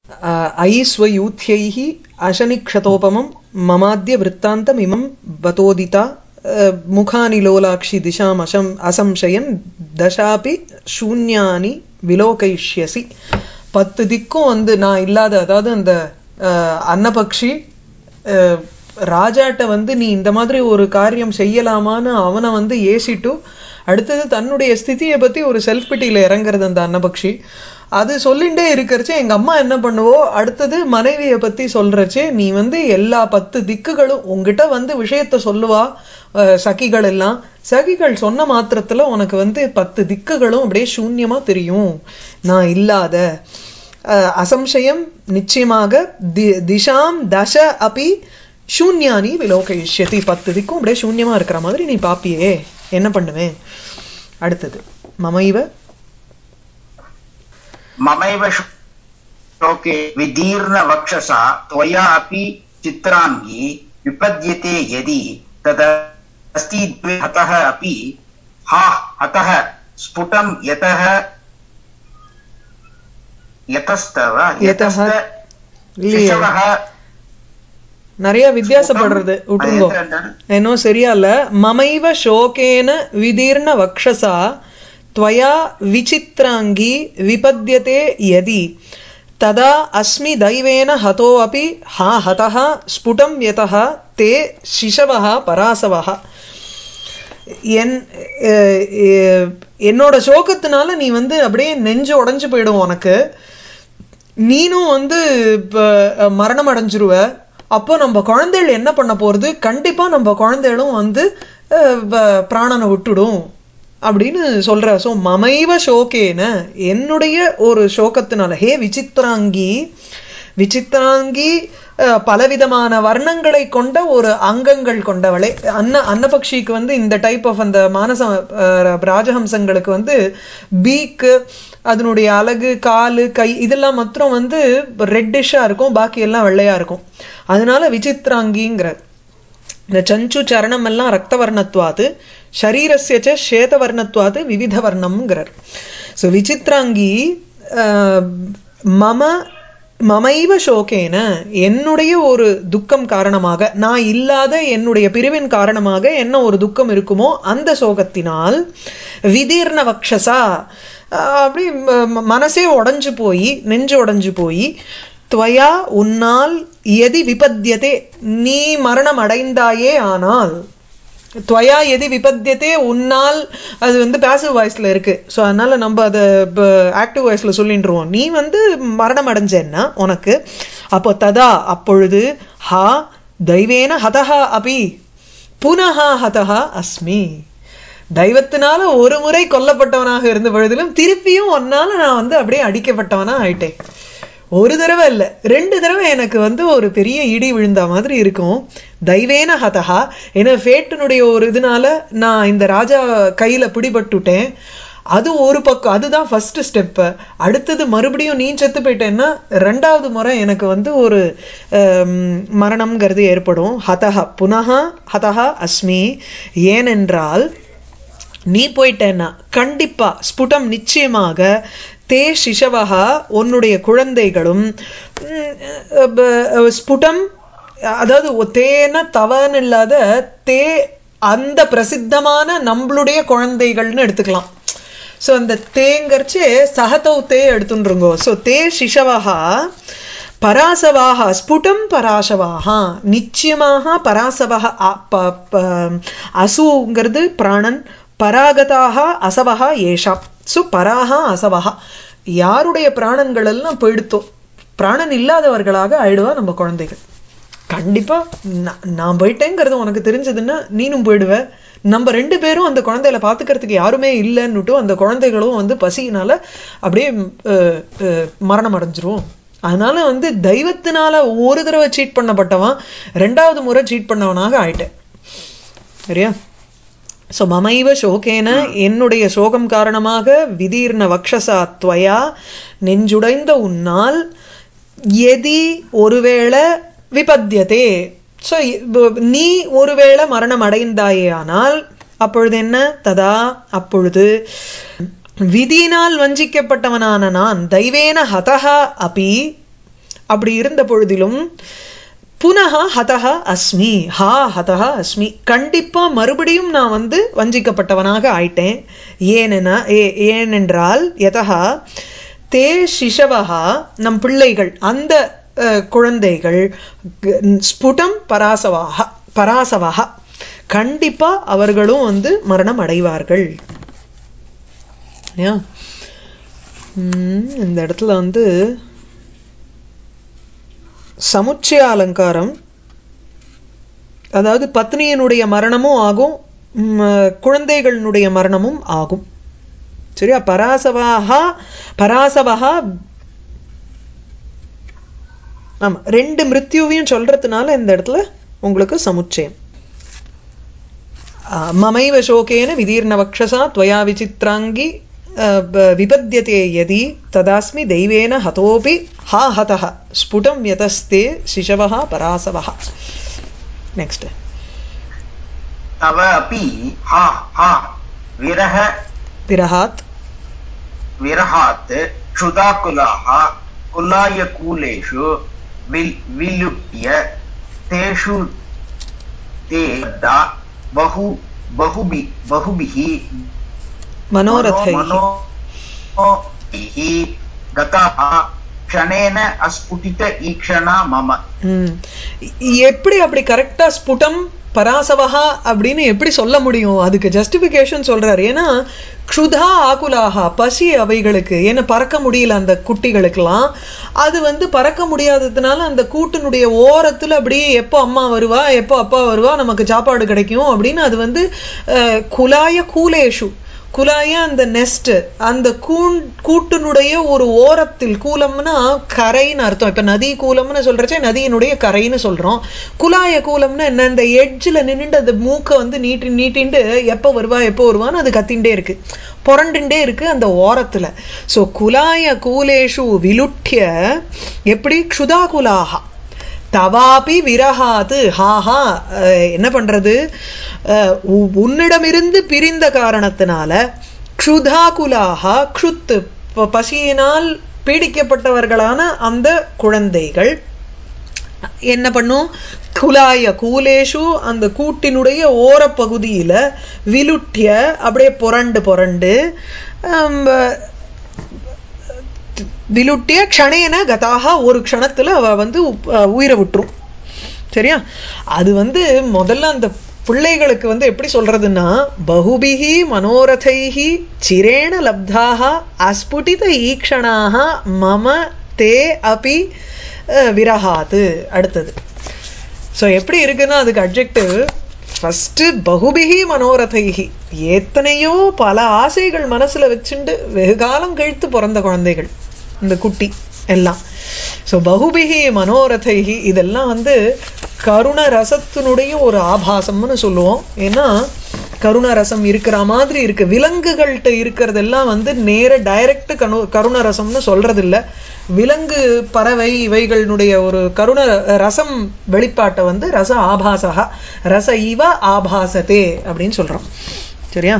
ऐ स्वयूथ्यैः अशनिक्षतोपमं ममाद्य वृत्तान्तमिमं वतोदिता முகானி லோலாட்சி திசாம் அசம் அசம்சயம் தசாபி சூன்யானி விலோகைஷ்யசி பத்து திக்கும் வந்து நான் இல்லாத அதாவது அந்த அன்னபக்ஷி ராஜாட்ட வந்து நீ இந்த மாதிரி ஒரு காரியம் செய்யலாமான்னு அவனை வந்து ஏசிட்டு அடுத்தது தன்னுடைய ஸ்திதியை பற்றி ஒரு செல்ஃப் பிட்டியில் இறங்குறது அந்த அன்னபக்ஷி அது சொல்லிகிட்டே இருக்கிறச்சு எங்கள் அம்மா என்ன பண்ணுவோ அடுத்தது மனைவியை பற்றி சொல்கிறச்சு நீ வந்து எல்லா பத்து திக்குகளும் உங்ககிட்ட வந்து விஷயத்த சொல்லுவா சகிகள் எல்லாம் சகிகள் சொன்ன மாத்திரத்தில் உனக்கு வந்து பத்து திக்குகளும் அப்படியே சூன்யமாக தெரியும் நான் இல்லாத அசம்சயம் நிச்சயமாக தி திஷாம் தச அப்பி சூன்யானி விலோகயிஷ்யதி பத்து திக்கும் அப்படியே சூன்யமாக இருக்கிற மாதிரி நீ பாப்பியே என்ன பண்ணுவேன் அடுத்தது மமைவ ममैव शोके विदीर्णवक्षसा त्वया अपि चित्राङ्गी विपद्यते यदि तदस्ति द्वे हतः अपि हा हतः स्फुटं यतः यतस्तव यतः शिशवः நிறைய வித்தியாசப்படுறது விட்டுருங்கோ இன்னும் சரியா இல்ல மமைவ சோகேன விதீர்ண வக்ஷசா त्वया विचित्राङ्गी विपद्यते यदि तदा अस्मि दैवेन हतोऽपि हा हतः स्फुटं यतः ते शिशवः परासवः என் என்னோட சோகத்தினால நீ வந்து அப்படியே நெஞ்சு உடஞ்சு போயிடும் உனக்கு நீனும் வந்து இப்போ மரணம் அடைஞ்சிருவ அப்போ நம்ம குழந்தைகள் என்ன பண்ண போகிறது கண்டிப்பாக நம்ம குழந்தைகளும் வந்து பிராணனை விட்டுடும் அப்படின்னு சொல்ற ஸோ மமைவ சோகேன என்னுடைய ஒரு சோகத்தினால ஹே விசித்திராங்கி விசித்திராங்கி பலவிதமான வர்ணங்களை கொண்ட ஒரு அங்கங்கள் கொண்டவளே அன்ன அன்னபக்ஷிக்கு வந்து இந்த டைப் ஆஃப் அந்த மானச ராஜஹம்சங்களுக்கு வந்து பீக்கு அதனுடைய அழகு காலு கை இதெல்லாம் மாத்திரம் வந்து ரெட்டிஷாக இருக்கும் பாக்கி எல்லாம் வெள்ளையாக இருக்கும் அதனால விசித்திராங்கிங்கிற இந்த சஞ்சு சரணம் எல்லாம் ரக்தவர்ணத்வாது ஷரீரஸ்ய ஸ்வேதவர்ணத்வாது விவித வர்ணம்ங்கிறார் ஸோ விசித்ராங்கி மம மமைவ சோகேன என்னுடைய ஒரு துக்கம் காரணமாக நான் இல்லாத என்னுடைய பிரிவின் காரணமாக என்ன ஒரு துக்கம் இருக்குமோ அந்த சோகத்தினால் விதீர்ண வக்ஷசா அப்படி மனசே உடஞ்சு போய் நெஞ்சு உடஞ்சு போய் துவயா உன்னால் எதி விபத்தியதே நீ மரணம் அடைந்தாயே ஆனால் துவயா எதி விபத்தியத்தே உன்னால் அது வந்து பேசிவ் வாய்ஸில் இருக்குது ஸோ அதனால் நம்ம அதை இப்போ ஆக்டிவ் வாய்ஸில் சொல்லிட்டுருவோம் நீ வந்து மரணம் அடைஞ்சேன்னா உனக்கு அப்போ ததா அப்பொழுது ஹா தெய்வேன ஹதஹா அபி புனஹா ஹதஹா அஸ்மி தெய்வத்தினால ஒரு முறை கொல்லப்பட்டவனாக இருந்த பொழுதிலும் திருப்பியும் ஒன்னால நான் வந்து அப்படியே அடிக்கப்பட்டவனா ஆயிட்டேன் ஒரு தடவை இல்லை ரெண்டு தடவை எனக்கு வந்து ஒரு பெரிய இடி விழுந்த மாதிரி இருக்கும் தெய்வேன ஹதஹா ஏன்னா ஃபேட்டினுடைய ஒரு இதனால நான் இந்த ராஜா கையில் பிடிபட்டுட்டேன் அது ஒரு பக்கம் அதுதான் ஃபர்ஸ்ட் ஸ்டெப்பு அடுத்தது மறுபடியும் நீ செத்து போயிட்டேன்னா ரெண்டாவது முறை எனக்கு வந்து ஒரு மரணம்ங்கிறது ஏற்படும் ஹதஹா புனகா ஹதஹா அஸ்மி ஏனென்றால் நீ போயிட்டேன்னா கண்டிப்பா ஸ்புடம் நிச்சயமாக தே சிசவகா உன்னுடைய குழந்தைகளும் ஸ்புடம் அதாவது தேன தவன்னு இல்லாத தே அந்த பிரசித்தமான நம்மளுடைய குழந்தைகள்னு எடுத்துக்கலாம் ஸோ அந்த தேங்கரிச்சு சகத்தோ தே எடுத்துருங்கோ ஸோ தே சிசவகா பராசவாக ஸ்புடம் பராசவாக நிச்சயமாக பராசவக அசுங்கிறது பிராணன் பராகதாக அசவகா ஏஷா ஸோ பராகா அசவகா யாருடைய பிராணங்கள் எல்லாம் போயிடுத்தோ பிராணன் இல்லாதவர்களாக ஆயிடுவா நம்ம குழந்தைகள் கண்டிப்பா நான் போயிட்டேங்கிறது உனக்கு தெரிஞ்சதுன்னா நீனும் போயிடுவ நம்ம ரெண்டு பேரும் அந்த குழந்தைகளை பார்த்துக்கிறதுக்கு யாருமே இல்லைன்னுட்டு அந்த குழந்தைகளும் வந்து பசியினால அப்படியே மரணம் அடைஞ்சிரும் அதனால வந்து தெய்வத்தினால ஒரு தடவை சீட் பண்ணப்பட்டவன் ரெண்டாவது முறை சீட் பண்ணவனாக ஆயிட்டேன் சரியா ஸோ மமைவ சோகேன என்னுடைய சோகம் காரணமாக விதீர்ண வக்ஷசா துவயா நெஞ்சுடைந்த உன்னால் எதி ஒருவேளை விபத்தியதே ஸோ நீ ஒருவேளை மரணம் அடைந்தாயே ஆனால் அப்பொழுது என்ன ததா அப்பொழுது விதியினால் வஞ்சிக்கப்பட்டவனான நான் தெய்வேன ஹதஹா அபி அப்படி இருந்த பொழுதிலும் புனக ஹதஹ அஸ்மி ஹா ஹதஹ அஸ்மி கண்டிப்பா மறுபடியும் நான் வந்து வஞ்சிக்கப்பட்டவனாக ஆயிட்டேன் ஏனென ஏ- ஏனென்றால் யதா தே சிஷவஹா நம் பிள்ளைகள் அந்த அஹ், குழந்தைகள் க- ஸ்புடம் பராசவாக பராசவஹா கண்டிப்பா அவர்களும் வந்து மரணம் அடைவார்கள் இல்லையா? உம், இந்த இடத்துல வந்து சமுச்சய அலங்காரம் அதாவது பத்னியினுடைய மரணமும் ஆகும் ம், குழந்தைகளினுடைய மரணமும் ஆகும் சரியா பராசவாக பராசவஹா ஆமா ரெண்டு மிருத்யுவையும் சொல்றதுனால இந்த இடத்துல உங்களுக்கு சமுச்சயம் ஆ, மமைவ சோகேன விதீர்ணவக்ஷசா त्वया விசித்ராங்கி அ, ப- விபத்யதே யதி ததாஸ்மி தெய்வேன ஹதோபி ஹா ஹதः ஸ்புடம் யதஸ்தே சிசவः பராசவः நெக்ஸ்ட் तव अपि हा हा विरह விரஹாத் विरहात् क्षुधाकुलाः कुलायकूलेषु विल् विलुप्य तेषु ते दा बहु बहुभि बहुभिः மனோரதைः मनोभिः गताः क्षणेन अस्फुटित ईक्षणा मम ம். இ- எப்படி அப்படி கரெக்டா ஸ்புடம் பராசவஹா அப்படின்னு எப்படி சொல்ல முடியும் அதுக்கு ஜஸ்டிஃபிகேஷன் சொல்றாரு ஏன்னா க்ஷுதா ஆகுலாகா பசி அவைகளுக்கு ஏன்னா பறக்க முடியல அந்த குட்டிகளுக்கெல்லாம் அது வந்து பறக்க முடியாததுனால அந்த கூட்டினுடைய ஓரத்துல அப்படியே எப்போ அம்மா வருவா எப்போ அப்பா வருவா நமக்கு சாப்பாடு கிடைக்கும் அப்படின்னு அது வந்து அஹ், குலாய கூலேஷு குலாய அந்த நெஸ்ட் அந்த கூண் கூட்டினுடைய ஒரு ஓரத்தில் கூலம்னா கரைன்னு அர்த்தம் இப்ப நதி கூலம்னு சொல்றச்சே நதியினுடைய கரைன்னு சொல்றோம் குலாய கூலம்னா என்ன இந்த எட்ஜில் நின்னுட்டு அந்த மூக்கை வந்து நீட்டி நீட்டிண்டு எப்போ வருவா எப்போ வருவான்னு அது கத்திண்டே இருக்கு புரண்டுண்டே இருக்கு அந்த ஓரத்துல சோ குலாய கூலேஷு விலுட்டிய எப்படி க்ஷுதா குலாகா தவாபி விரகாது ஹாஹா அஹ், என்ன பண்றது அஹ், உ- உன்னிடமிருந்து பிரிந்த காரணத்தினால க்ஷுதாகுலாக க்ஷுத்து ப- பசியினால் பீடிக்கப்பட்டவர்களான அந்த குழந்தைகள் என்ன பண்ணும் குலாய கூலேஷு அந்த கூட்டினுடைய ஓரப்பகுதியில விலுட்டிய அப்படியே புரண்டு புரண்டு ஆம், விலுட்டிய க்ஷணேன கதாக ஒரு க்ஷணத்துல அவ வந்து உப்- அஹ் உயிரை விட்டுரும் சரியா அது வந்து முதல்ல அந்த பிள்ளைகளுக்கு வந்து எப்படி சொல்றதுன்னா பகுபிஹி மனோரதைஹி சிரேண லப்தாக அஸ்புடித ஈக்ஷணாக மம தே அபி அஹ், விரகாது அடுத்தது ஸோ எப்படி இருக்குன்னா அதுக்கு அப்ஜெக்டிவ் ஃபஸ்ட்டு பகுபிகி மனோரதைகி எத்தனையோ பல ஆசைகள் மனசுல வச்சுண்டு வெகு காலம் கழித்து பிறந்த குழந்தைகள் இந்த குட்டி எல்லாம் ஸோ பகுபிகி மனோரதைகி இதெல்லாம் வந்து கருண ரசத்தினுடைய ஒரு ஆபாசம்னு சொல்லுவோம் ஏன்னா கருண ரசம் இருக்கிற மாதிரி இருக்கு விலங்குகள்கிட்ட இருக்கிறதெல்லாம் வந்து நேர டைரக்ட் கணு கருண ரசம்னு சொல்றது இல்ல விலங்கு பறவை இவைகளினுடைய ஒரு கருண ரசம் வெளிப்பாட்டை வந்து ரச ஆபாசகா ரச இவ ஆபாசத்தே அப்படின்னு சொல்றோம் சரியா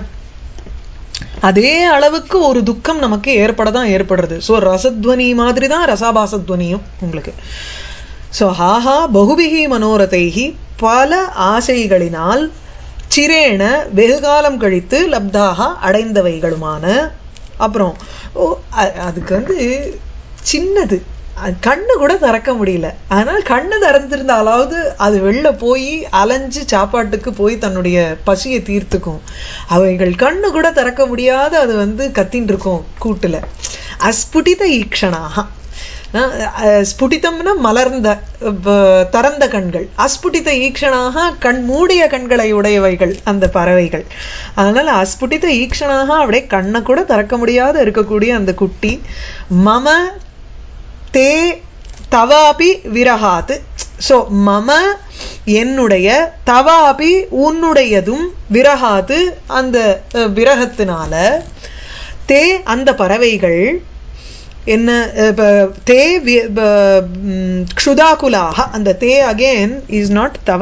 அதே அளவுக்கு ஒரு துக்கம் நமக்கு ஏற்பட தான் ஏற்படுறது ஸோ ரசத்வனி மாதிரி தான் ரசாபாசத்வனியும் உங்களுக்கு ஸோ ஹாஹா பகுபிகி மனோரதைகி பல ஆசைகளினால் சிரேண வெகுகாலம் கழித்து லப்தாக அடைந்தவைகளுமான அப்புறம் ஓ அ- அதுக்கு வந்து சின்னது அது கண்ணு கூட திறக்க முடியல ஆனால் கண்ணு திறந்திருந்தாலாவது அது வெளில போய் அலைஞ்சு சாப்பாட்டுக்கு போய் தன்னுடைய பசியை தீர்த்துக்கும் அவைகள் கண்ணு கூட திறக்க முடியாத அது வந்து கத்தின்னு இருக்கும் கூட்டுல அஸ்புடித ஈக்ஷணாக அஹ் அஹ் ஸ்புடிதம்னா மலர்ந்த வ- திறந்த கண்கள் அஸ்புடித ஈக்ஷணாக கண் மூடிய கண்களை உடையவைகள் அந்த பறவைகள் அதனால அஸ்புடித ஈக்ஷணாக அப்படியே கண்ணை கூட திறக்க முடியாத இருக்கக்கூடிய அந்த குட்டி மம தே தவாபி விரகாத்து ஸோ மம என்னுடைய தவாபி உன்னுடையதும் விரகாத்து அந்த அஹ், விரகத்தினால தே அந்த பறவைகள் என்ன அஹ், ப- தே வி- ப- ம், க்ஷுதாகுலாக அந்த தே அகேன் இஸ் நாட் தவ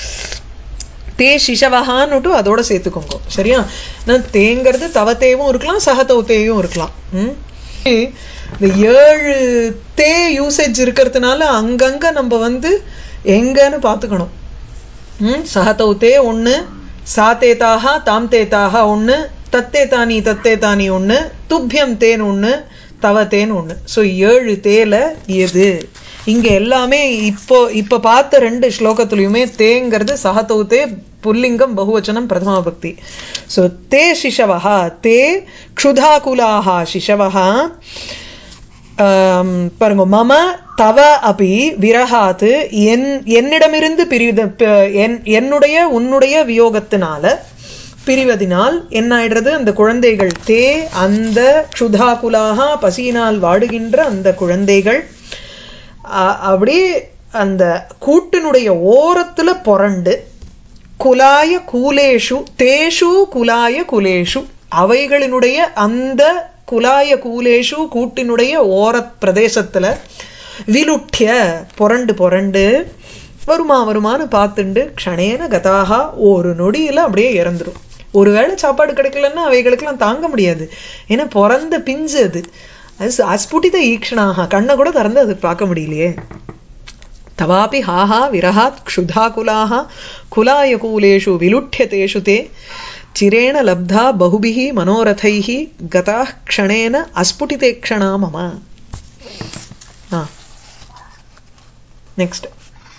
தே சிஷவஹான்னுட்டு அதோட சேர்த்துக்கோங்க சரியா நான் தேங்கிறது தவத்தேவும் இருக்கலாம் சகதௌத்தேயும் இருக்கலாம் ம் இந்த ஏழு தே யூசேஜ் இருக்கிறதுனால அங்கங்க நம்ம வந்து எங்கன்னு பார்த்துக்கணும் ம் சஹதௌ தே ஒன்று சா தேதாக தாம் தேதாக ஒன்று தத்தே தானி தத்தே தானி ஒன்று துப்பியம் தேன் ஒன்று தவ தேன் ஒன்று ஸோ ஏழு தேல எது இங்க எல்லாமே இப்போ இப்போ பார்த்த ரெண்டு ஸ்லோகத்துலையுமே தேங்கிறது சஹதௌ தே புல்லிங்கம் பகுவச்சனம் பிரதமா பக்தி ஸோ தே சிஷவஹா தே க்ஷுதாகுலாக சிஷவஹா ஆம், பாருங்க மம தவ அபி விரகாத்து என் என்னிடமிருந்து பிரித ப- என்- என்னுடைய உன்னுடைய வியோகத்தினால பிரிவதினால் என்ன ஆயிடுறது அந்த குழந்தைகள் தே அந்த க்ஷுதாகுலாக பசியினால் வாடுகின்ற அந்த குழந்தைகள் அ- அப்படியே அந்த கூட்டினுடைய ஓரத்துல புரண்டு குலாய கூலேஷு தேஷு குலாய குலேஷு அவைகளினுடைய அந்த குலாய கூலேஷு கூட்டினுடைய ஓரத் பிரதேசத்துல விலுட்ய புரண்டு புரண்டு வருமா வருமான்னு பார்த்துண்டு க்ஷணேன கதாகா ஒரு நொடியில அப்படியே இறந்துரும் ஒருவேளை சாப்பாடு கிடைக்கலன்னா அவைகளுக்கெல்லாம் தாங்க முடியாது ஏன்னா பிறந்த பிஞ்சு அது அது அஸ்புட்டித ஈக்ஷணாக கண்ணை கூட திறந்து அது பார்க்க முடியலையே तवापि हाहा विरहात् क्षुधाकुलाः कुलायकूलेषु विलुठ्यतेषु ते चिरेण लब्धा बहुभिः मनोरथैः गताः क्षणेन अस्फुटिते क्षणा मम ஆ நெக்ஸ்ட்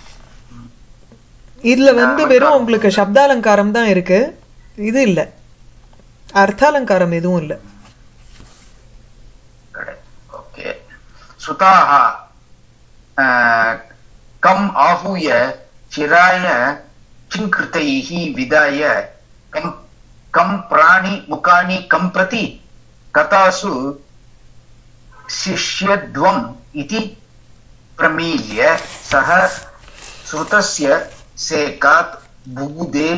இதுல வந்து வெறும் உங்களுக்கு சப்தாலங்காரம் தான் இருக்கு இது இல்ல அர்த்தாலங்காரம் எதுவும் இல்ல ओके सुताः अ, कम् आहूय चिराय चिङ्कृतैः विदाय कं कं प्राणि मुखानि कं प्रति कथासु शिष्यद्वम् इति प्रमील्य सः श्रुतस्य सेकात् बुबुदे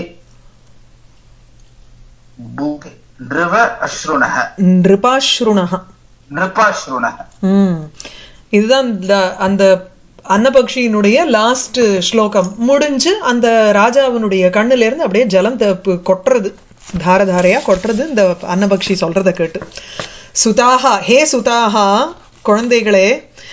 बुबुदे नृव अश्रुणः நிருபாஸ்ருணः नृपाश्रुणः ம் இதுதான் இந்த அந்த அன்னபக்ஷியினுடைய லாஸ்ட் ஸ்லோகம் முடிஞ்சு அந்த ராஜாவினுடைய கண்ணுல இருந்து அப்படியே ஜலம் த- பு- கொட்டுறது தார தாரையா கொட்டுறது இந்த அன்னபக்ஷி சொல்றத கேட்டு சுதாகா ஹே சுதாகா குழந்தைகளே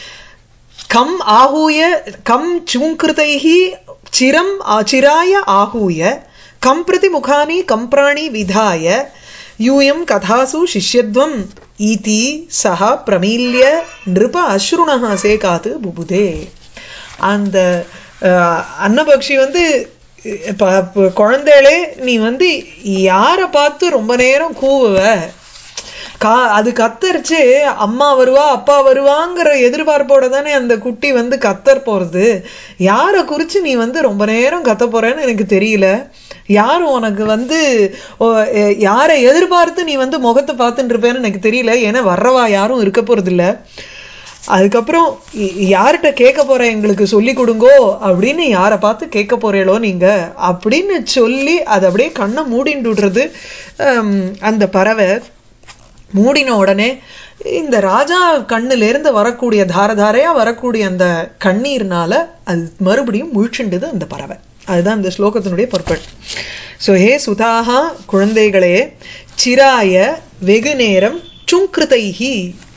கம் ஆகூய கம் சூங்கிருதைஹி சிரம் ஆ- சிராய ஆகூய கம் பிரதி முகானி கம்பிராணி விதாய யூயம் கதாசு சிஷ்யத்வம் ஈதி சஹ பிரமீல்ய நிருப அஸ்ருணः சேகாத்து புபுதே அந்த அஹ், அன்னபக்ஷி வந்து இப்ப இப்ப குழந்தைகளே நீ வந்து யாரை பார்த்து ரொம்ப நேரம் கூவுவ கா அது கத்தரிச்சு அம்மா வருவா அப்பா வருவாங்கிற எதிர்பார்ப்போட தானே அந்த குட்டி வந்து கத்தர் போறது யாரை குறிச்சு நீ வந்து ரொம்ப நேரம் கத்த போறேன்னு எனக்கு தெரியல யார் உனக்கு வந்து ஓ, எ- யாரை எதிர்பார்த்து நீ வந்து முகத்தை பார்த்துட்டு இருப்பேன்னு எனக்கு தெரியல ஏன்னா வர்றவா யாரும் இருக்க போறது இல்ல அதுக்கப்புறம் ய- யார்கிட்ட கேட்க போற எங்களுக்கு சொல்லி கொடுங்கோ அப்படின்னு யாரை பார்த்து கேட்க போறீங்களோ நீங்க அப்படின்னு சொல்லி அதை அப்படியே கண்ணை மூடிட்டு விடுறது ஹம், அந்த பறவை மூடின உடனே இந்த ராஜா கண்ணுல இருந்து வரக்கூடிய தார தாரையா வரக்கூடிய அந்த கண்ணீர்னால அது மறுபடியும் முழிச்சுண்டுது அந்த பறவை அதுதான் இந்த ஸ்லோகத்தினுடைய பர்பட் ஸோ ஹே சுதாகா குழந்தைகளே சிராய வெகு நேரம் சுங்கிருதைஹி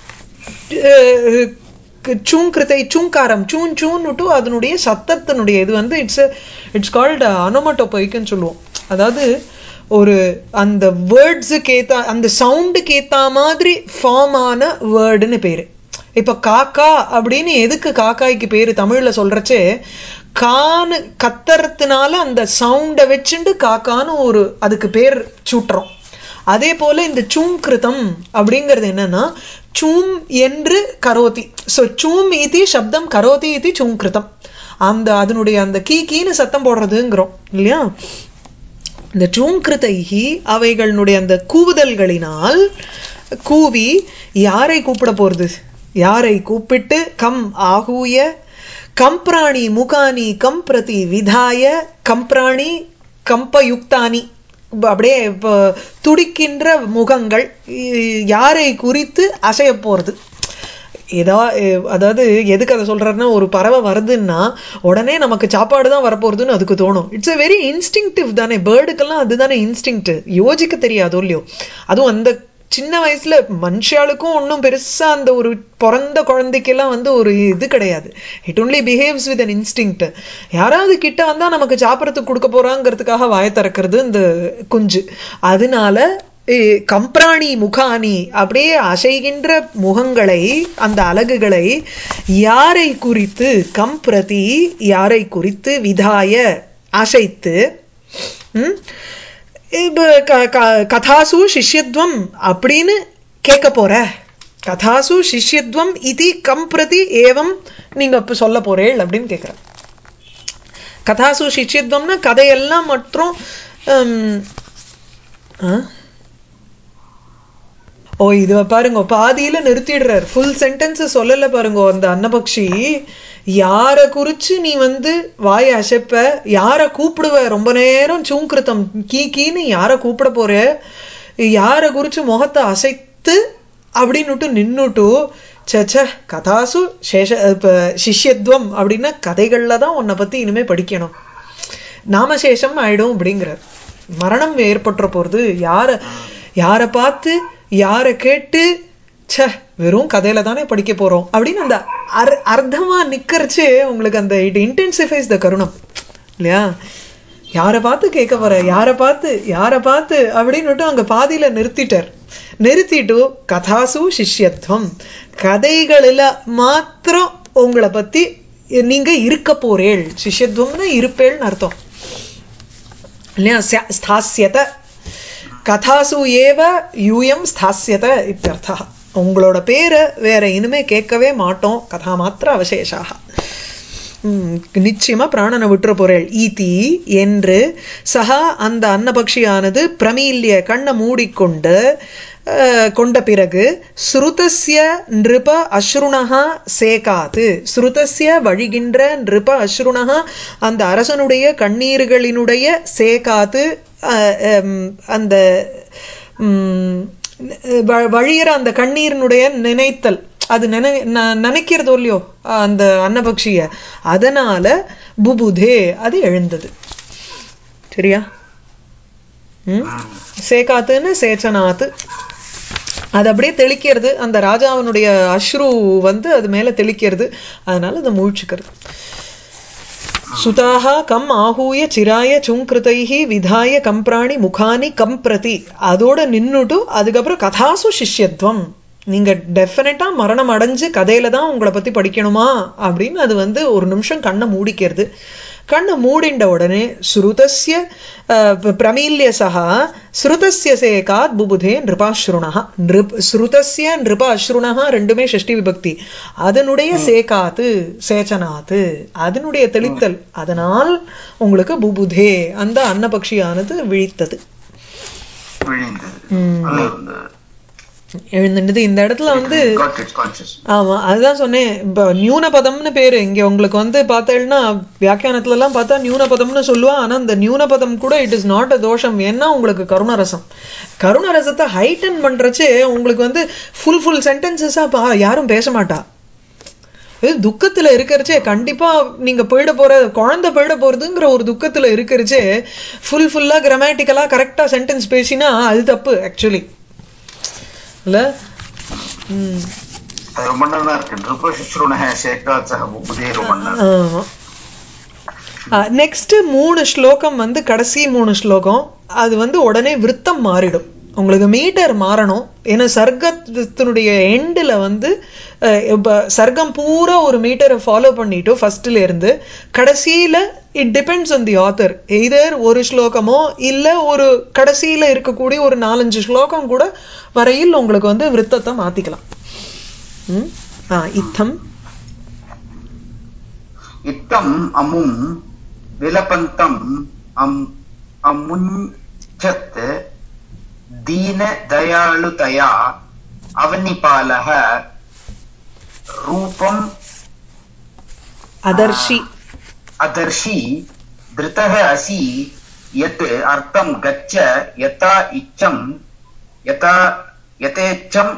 அஹ், சூங்கிருத்தை சூங்காரம் சூன் சூன்னுட்டு அதனுடைய சத்தத்தினுடைய இது வந்து இட்ஸ் இட்ஸ் கால்டு அனோமட்டோபைக்குன்னு சொல்லுவோம் அதாவது ஒரு அந்த வேர்ட்ஸுக்கு ஏத்தா அந்த சவுண்டுக்கு ஏத்தா மாதிரி ஃபார்ம் ஆன வேர்டுன்னு பேரு இப்ப காக்கா அப்படின்னு எதுக்கு காக்காய்க்கு பேரு தமிழ்ல சொல்றச்சே கான்னு கத்துறதுனால அந்த சவுண்டை வச்சுண்டு காக்கான்னு ஒரு அதுக்கு பேர் சூட்டுறோம் அதே போல இந்த சூங்கிருதம் அப்படிங்கிறது என்னன்னா சூம் என்று கரோதி ஸோ சூம் இது சப்தம் கரோதி இது சூங்கிருதம் அந்த அதனுடைய அந்த கீ கீன்னு சத்தம் போடுறதுங்கிறோம் இல்லையா இந்த சூங்கிருதைஹி அவைகளுடைய அந்த கூவுதல்களினால் கூவி யாரை கூப்பிட போறது யாரை கூப்பிட்டு கம் ஆகூய கம்பிராணி முகானி கம் பிரதி விதாய கம்பிராணி கம்பயுக்தானி இப்ப அப்படியே இப்போ துடிக்கின்ற முகங்கள் இ- யாரை குறித்து அசைய போறது ஏதா எ- அதாவது எதுக்கு அதை சொல்றாருன்னா ஒரு பறவை வருதுன்னா உடனே நமக்கு சாப்பாடு தான் வரப்போறதுன்னு அதுக்கு தோணும் இட்ஸ் a வெரி இன்ஸ்டிங்டிவ் தானே பேர்டுக்கெல்லாம் அதுதானே இன்ஸ்டிங்க்ட் யோசிக்க தெரியாதோ இல்லையோ அதுவும் அந்த சின்ன வயசுல மனுஷாளுக்கும் ஒன்றும் பெருசா அந்த ஒரு பிறந்த குழந்தைக்கெல்லாம் வந்து ஒரு இது கிடையாது it only behaves with an instinct யாராவது கிட்ட வந்தா நமக்கு சாப்பிட்றதுக்கு கொடுக்க போறாங்கிறதுக்காக வாயை திறக்கிறது இந்த குஞ்சு அதனால ஏ, கம்ப்ராணி முகானி அப்படியே அசைகின்ற முகங்களை அந்த அலகுகளை யாரை குறித்து கம்பிரதி யாரை குறித்து விதாய அசைத்து ம், இப்ப க- க- கதாசு சிஷ்யத்வம் அப்படின்னு கேட்க போற கதாசு சிஷ்யத்வம் இது கம்பிரதி ஏவம் நீங்க இப்ப சொல்ல போறேள் அப்படின்னு கேட்குற கதாசு சிஷ்யத்வம்னா கதையெல்லாம் மற்றும் ஹம், ஆ? ஓ இது பாருங்க பாதியில நிறுத்திடுறார் ஃபுல் சென்டென்ஸ் சொல்லல பாருங்க அந்த அன்னபக்ஷி யார குறிச்சு நீ வந்து வாய் அசைப்ப யார கூப்பிடுவ ரொம்ப நேரம் சூங்கிருத்தம் கீ கீன்னு யார கூப்பிட போற யார குறிச்சு முகத்தை அசைத்து அப்படின்னுட்டு நின்னுட்டு சச்ச கதாசு சேஷ இப்ப சிஷ்யத்வம் அப்படின்னா கதைகள்ல தான் உன்னை பத்தி இனிமே படிக்கணும் நாமசேஷம் ஆயிடும் அப்படிங்கிறார் மரணம் ஏற்பட்டுற போறது யார யாரை பார்த்து யாரை கேட்டு ச்சே வெறும் கதையில தானே படிக்க போறோம் அப்படின்னு அந்த அர் அர்த்தமா நிக்கறச்சே உங்களுக்கு அந்த இட் இன்டென்சிஃபைஸ் த கருணம் இல்லையா யாரை பார்த்து கேட்க போற யாரை பார்த்து யாரை பார்த்து அப்படின்னுட்டு அங்க பாதியில நிறுத்திட்டார் நிறுத்திட்டு கதாசு சிஷ்யத்துவம் கதைகளில மாத்திரம் உங்களை பத்தி நீங்க இருக்க போறேள் சிஷ்யத்துவம்னா இருப்பேள்னு அர்த்தம் இல்லையா ஸ்யா- ஸ்தாஸ்யத கதாசு ஏவ யூயம் ஸ்தாஸ்யத இत्यर्थः உங்களோட பேரை வேற இனிமே கேட்கவே மாட்டோம் கதா மாத்திர அவசேஷாக ம், நிச்சயமா பிராணனை விட்டுற போறேள் ஈதி என்று சகா அந்த அன்னபக்ஷியானது பிரமீல்ய கண்ணை மூடிக்கொண்டு அஹ், கொண்ட பிறகு ஸ்ருதஸ்ய நிருப அஸ்ருணஹா சேகாது ஸ்ருதஸ்ய வழிகின்ற நிருப அஸ்ருணஹா அந்த அரசனுடைய கண்ணீர்களினுடைய சேகாது அஹ், ஹம், அந்த ம், வ- வழியிற அந்த கண்ணீரினுடைய நினைத்தல் அது நினை ந- நினைக்கிறதோ இல்லையோ அந்த அன்னபக்ஷிய அதனால புபுதே அது எழுந்தது சரியா ம் சேகாத்துன்னு சேச்சனாத்து அது அப்படியே தெளிக்கிறது அந்த ராஜாவினுடைய அஸ்ரு வந்து அது மேல தெளிக்கிறது அதனால அதை முழிச்சுக்கிறது சுதாக கம் ஆகூய சிராய சுங்கிருதைஹி விதாய கம்ப்ராணி முகானி கம் பிரதி அதோட நின்னுட்டு அதுக்கப்புறம் கதாசு சிஷ்யத்வம் நீங்க டெஃபினட்டா மரணம் அடைஞ்சு கதையில தான் உங்களை பத்தி படிக்கணுமா அப்படின்னு அது வந்து ஒரு நிமிஷம் கண்ணை மூடிக்கிறது கண்ணை மூடிண்ட உடனே ஸ்ருதஸ்ய அஹ், பிரமீல்ய சகா ஸ்ருதஸ்ய சேகாத் புபுதே நிருபாஸ்ருணா நிருப் ஸ்ருதஸ்ய நிருபாஸ்ருணா ரெண்டுமே ஷஷ்டி விபக்தி அதனுடைய சேகாத்து சேச்சனாத்து அதனுடைய தெளித்தல் அதனால் உங்களுக்கு புபுதே அந்த அன்னபக்ஷியானது விழித்தது விழிந்தது ம். நல்லா இருந்தது எழுந்துட்டது இந்த இடத்துல வந்து Got it, conscious. ஆமா அதுதான் சொன்னேன் இப்போ நியூனபதம்னு பேரு இங்க உங்களுக்கு வந்து பார்த்தேன்னா வியாக்கியானத்துல எல்லாம் பார்த்தா நியூனபதம்னு சொல்லுவா ஆனா இந்த நியூனபதம் கூட இட் இஸ் நாட் அ தோஷம் ஏன்னா உங்களுக்கு கருணரசம் கருணரசத்தை ஹைட்டன் பண்றச்சே உங்களுக்கு வந்து ஃபுல் ஃபுல் சென்டென்சஸா பா யாரும் பேச மாட்டா இது துக்கத்துல இருக்கிறச்சே கண்டிப்பா நீங்க போயிட போற குழந்தை போயிட போறதுங்கிற ஒரு துக்கத்துல இருக்கிறச்சே ஃபுல் ஃபுல்லா கிராமட்டிக்கலா கரெக்டா சென்டென்ஸ் பேசினா அது தப்பு ஆக்சுவலி இல்ல ம் அது ரொம்ப நல்லா இருக்கு நிருப சுஷ்ருணஹ சேகாத் சக புபுதே ரொம்ப நல்லா ஆமா நெக்ஸ்ட் மூணு ஸ்லோகம் வந்து கடைசி மூணு ஸ்லோகம் அது வந்து உடனே விருத்தம் மாறிடும் உங்களுக்கு மீட்டர் மாறணும் ஏன்னா சர்க்கத்தினுடைய எண்டில் வந்து அஹ், இப்ப சர்க்கம் பூரா ஒரு மீட்டரை ஃபாலோ பண்ணிட்டு ஃபர்ஸ்ட்ல இருந்து கடைசியில it depends on the author either ஒரு ஸ்லோகமோ இல்ல ஒரு கடைசியில இருக்கக்கூடிய ஒரு நாலஞ்சு ஸ்லோகம் கூட வரையில் உங்களுக்கு வந்து விருத்தத்தை மாத்திக்கலாம் ம்? ஆ இத்தம் இத்தம் அமும் விலபந்தம் அம் அமுஞ்சத் தீன தயாளுதயா அவனிபாலக ரூபம் அதர்ஷி அதர்ஷி திருத்தः असि यत् अर्थं गच्छ यथा इच्छं यथा यथेच्छम्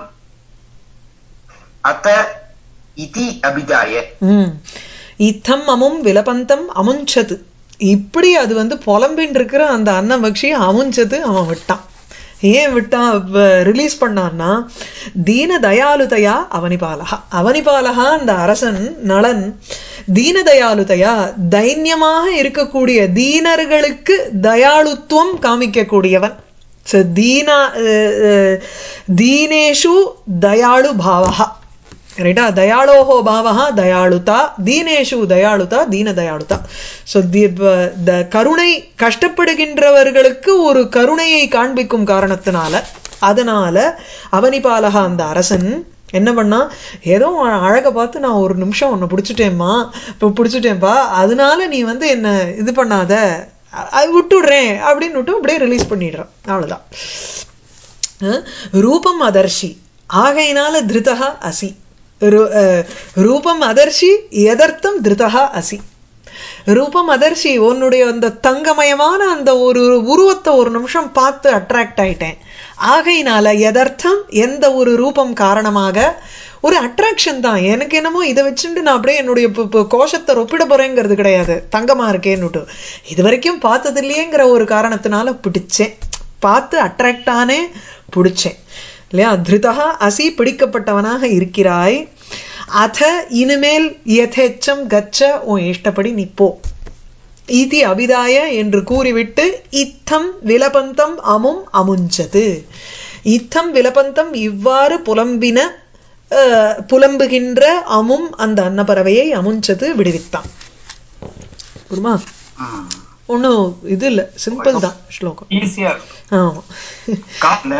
अत इति अभिधाय ம் இத்தம் அமும் விலபந்தம் அமுஞ்சது இப்படி அது வந்து புலம்பின் இருக்கிற அந்த அன்னபக்ஷி அமுஞ்சது அவன் விட்டான் ஏன் விட்டா ரிலீஸ் பண்ணான்னா தீன தயாலுதையா அவனிபாலகா அவனிபாலகா அந்த அரசன் நளன் தீன தயாலுதையா தைன்யமாக இருக்கக்கூடிய தீனர்களுக்கு தயாளுத்துவம் காமிக்கக்கூடியவன் So, தீனா அஹ், அஹ், தீனேஷு தயாளு பாவகா ரைட்டா தயாளோஹோ பாவகா தயாளுதா தீனேஷு தயாளுதா தீன தயாளுதா ஸோ த கருணை கஷ்டப்படுகின்றவர்களுக்கு ஒரு கருணையை காண்பிக்கும் காரணத்தினால அதனால அவனிபாலகா அந்த அரசன் என்ன பண்ணா ஏதோ அழகை பார்த்து நான் ஒரு நிமிஷம் உன்னை பிடிச்சிட்டேம்மா இப்போ பிடிச்சிட்டேன்ப்பா அதனால நீ வந்து என்ன இது பண்ணாத அ- அது விட்டுடுறேன் அப்படின்னு விட்டு அப்படியே ரிலீஸ் பண்ணிடுறான் அவ்வளவுதான் அஹ் ரூபம் அதர்ஷி ஆகையினால திருதா அசி ரு- அஹ் ரூபம் அதர்ஷி எதர்த்தம் திருதா அசி ரூபம் அதர்ஷி உன்னுடைய அந்த தங்கமயமான அந்த ஒரு உருவத்தை ஒரு நிமிஷம் பார்த்து அட்ராக்ட் ஆயிட்டேன் ஆகையினால எதர்த்தம் எந்த ஒரு ரூபம் காரணமாக ஒரு அட்ராக்ஷன் தான் எனக்கு என்னமோ இதை வச்சுட்டு நான் அப்படியே என்னுடைய இப்போ இப்போ கோஷத்தை ஒப்பிட போறேங்கிறது கிடையாது தங்கமா இருக்கேன்னுட்டு இது வரைக்கும் பார்த்தது இல்லையேங்கிற ஒரு காரணத்தினால பிடிச்சேன் பார்த்து அட்ராக்ட் ஆனே பிடிச்சேன் இல்லையா திருதா அசி பிடிக்கப்பட்டவனாக இருக்கிறாய் அத இனிமேல் யதேச்சம் கச்ச உன் இஷ்டப்படி நிப்போ இதி அபிதாய என்று கூறிவிட்டு இத்தம் விலபந்தம் அமும் அமுஞ்சது இத்தம் விலபந்தம் இவ்வாறு புலம்பின அஹ், புலம்புகின்ற அமும் அந்த அன்னப்பறவையை அமுஞ்சது விடுவித்தான் புரியுமா ம். ஒன்றும் இது இல்லை சிம்பிள் தான் ஸ்லோகம் ஈஸியா இருக்கும் ஆமா காட்டுல